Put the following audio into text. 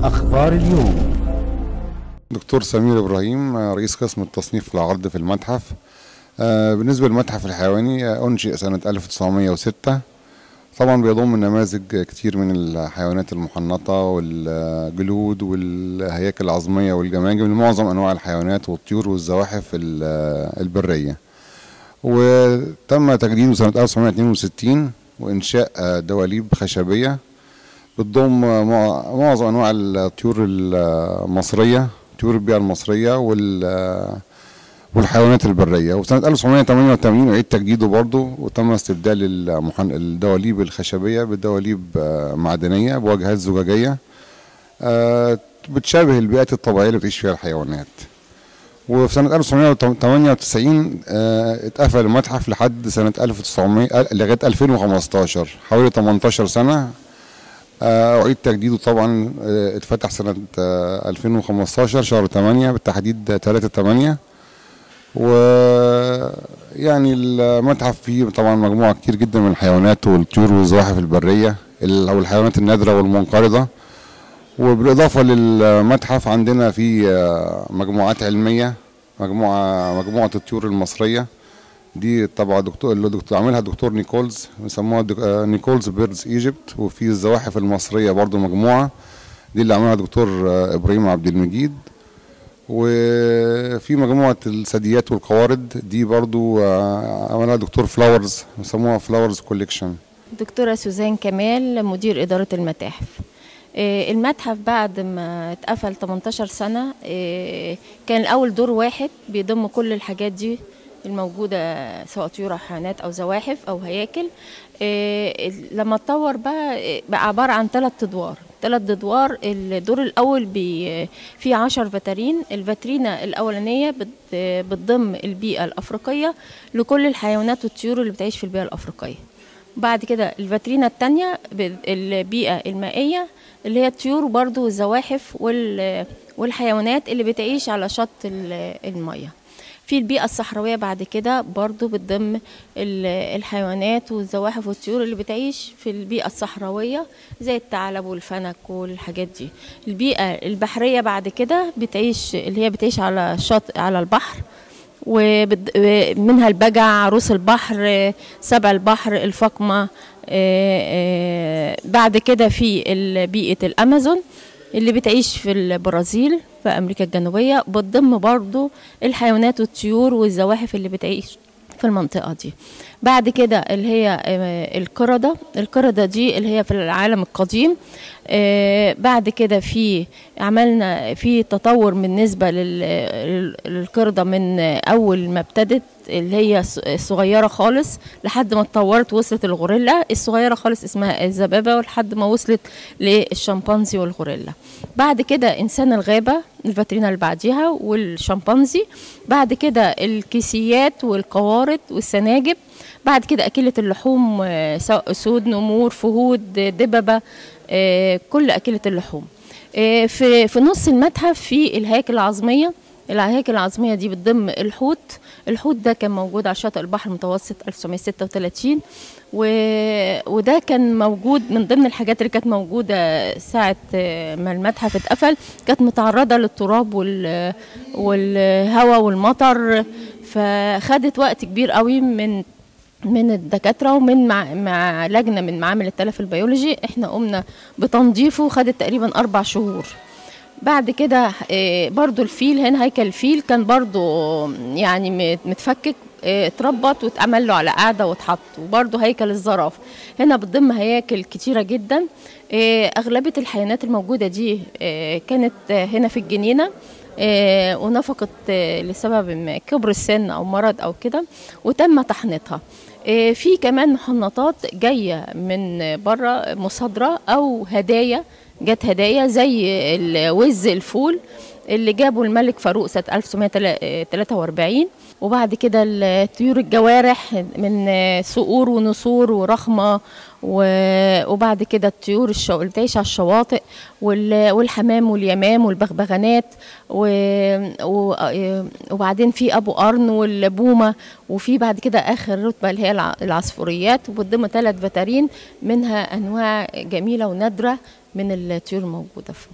أخبار اليوم دكتور سمير ابراهيم رئيس قسم التصنيف العرض في المتحف آه، بالنسبه للمتحف الحيواني آه، انشئ سنه 1906 طبعا بيضم نماذج كتير من الحيوانات المحنطه والجلود والهياكل العظميه والجماجم لمعظم انواع الحيوانات والطيور والزواحف ال- البريه وتم تجديده سنه 1962 وانشاء آه، دواليب خشبيه بتضم مع- معظم انواع الطيور المصريه طيور البيئه المصريه وال والحيوانات البريه وسنه 1988 اعيد تجديده برضه وتم استبدال المحن... الدواليب الخشبيه بدواليب آه، معدنيه بواجهات زجاجيه آه، بتشابه البيئات الطبيعيه اللي بتعيش فيها الحيوانات وفي سنة 1998 آه، اتقفل المتحف لحد سنة 1900 آه، لغاية 2015 حوالي 18 سنة آه، أعيد تجديده طبعا آه، اتفتح سنة آه، 2015 شهر 8 بالتحديد 3 8 ويعني المتحف فيه طبعا مجموعة كتير جدا من الحيوانات والطيور والزواحف البرية ال- أو الحيوانات النادرة والمنقرضة وبالإضافة للمتحف عندنا في آه، مجموعات علمية مجموعة مجموعة الطيور المصرية دي طبعا دكتور اللي دكتور عاملها دكتور نيكولز بيسموها دك- آه، نيكولز بيردز ايجيبت وفي الزواحف المصرية برضو مجموعة دي اللي عملها دكتور آه، ابراهيم عبد المجيد وفي مجموعة الثدييات والقوارض دي برضو آه، عملها دكتور فلاورز بيسموها فلاورز كوليكشن دكتورة سوزان كمال مدير إدارة المتاحف آه، المتحف بعد ما اتقفل 18 سنة آه، كان الأول دور واحد بيضم كل الحاجات دي الموجودة سواء طيور أو حيوانات أو زواحف أو هياكل آه، لما اتطور بقى آه، بقى عبارة عن ثلاث أدوار ثلاث أدوار الدور الأول بي فيه عشر فاترين الفاترينة الأولانية بت- بتضم البيئة الأفريقية لكل الحيوانات والطيور اللي بتعيش في البيئة الأفريقية بعد كده الفاترينا التانية ب- البيئة المائية اللي هي الطيور برضو والزواحف وال- والحيوانات اللي بتعيش على شط ال- المية في البيئة الصحراوية بعد كده برضو بتضم ال- الحيوانات والزواحف والطيور اللي بتعيش في البيئة الصحراوية زي الثعلب والفنك والحاجات دي البيئة البحرية بعد كده بتعيش اللي هي بتعيش على شاطئ على البحر ومنها البجع عروس البحر سبع البحر الفقمة آه، آه، بعد كده في ال- بيئة الأمازون اللي بتعيش في البرازيل في أمريكا الجنوبية بتضم برضو الحيوانات والطيور والزواحف اللي بتعيش في المنطقة دي بعد كده اللي هي آه، القردة القردة دي اللي هي في العالم القديم آه، بعد كده في عملنا في تطور بالنسبة لل- لل- للقردة من أول ما ابتدت اللي هي ص- صغيرة خالص لحد ما اتطورت وصلت الغوريلا الصغيرة خالص اسمها الذبابة ولحد ما وصلت للشمبانزي والغوريلا بعد كده إنسان الغابة الفاترينا اللي بعديها والشمبانزي بعد كده الكيسيات والقوارض والسناجب بعد كده أكلة اللحوم آه، سواء أسود نمور فهود آه، دببة آه، كل أكلة اللحوم آه، في في نص المتحف في الهياكل العظمية الهياكل العظمية دي بتضم الحوت الحوت ده كان موجود على شاطئ البحر المتوسط 1936 و... وده كان موجود من ضمن الحاجات اللي كانت موجودة ساعة آه، ما المتحف اتقفل كانت متعرضة للتراب وال... والهواء والمطر فخدت وقت كبير قوي من من الدكاتره ومن مع, مع لجنه من معامل التلف البيولوجي احنا قمنا بتنظيفه خدت تقريبا اربع شهور بعد كده آه، برضو الفيل هنا هيكل الفيل كان برضو يعني مت- متفكك آه، اتربط واتعمل له على قاعده واتحط وبرضو هيكل الزرافه هنا بتضم هياكل كتيره جدا آه، اغلبيه الحيوانات الموجوده دي آه، كانت آه، هنا في الجنينه آه، ونفقت آه، لسبب ما كبر السن او مرض او كده وتم تحنيطها آه، في كمان محنطات جايه من بره مصادره او هدايا جت هدايا زي الوز الفول اللي جابه الملك فاروق سنه 1943 وبعد كده الطيور الجوارح من صقور ونسور ورخمه و- وبعد كده الطيور الشو... اللي بتعيش على الشواطئ وال... والحمام واليمام والبغبغانات و... و... وبعدين في ابو قرن والبومه وفي بعد كده اخر رتبه اللي هي الع- العصفوريات وبتضم ثلاث فاترين منها انواع جميله ونادره من الطيور الموجوده في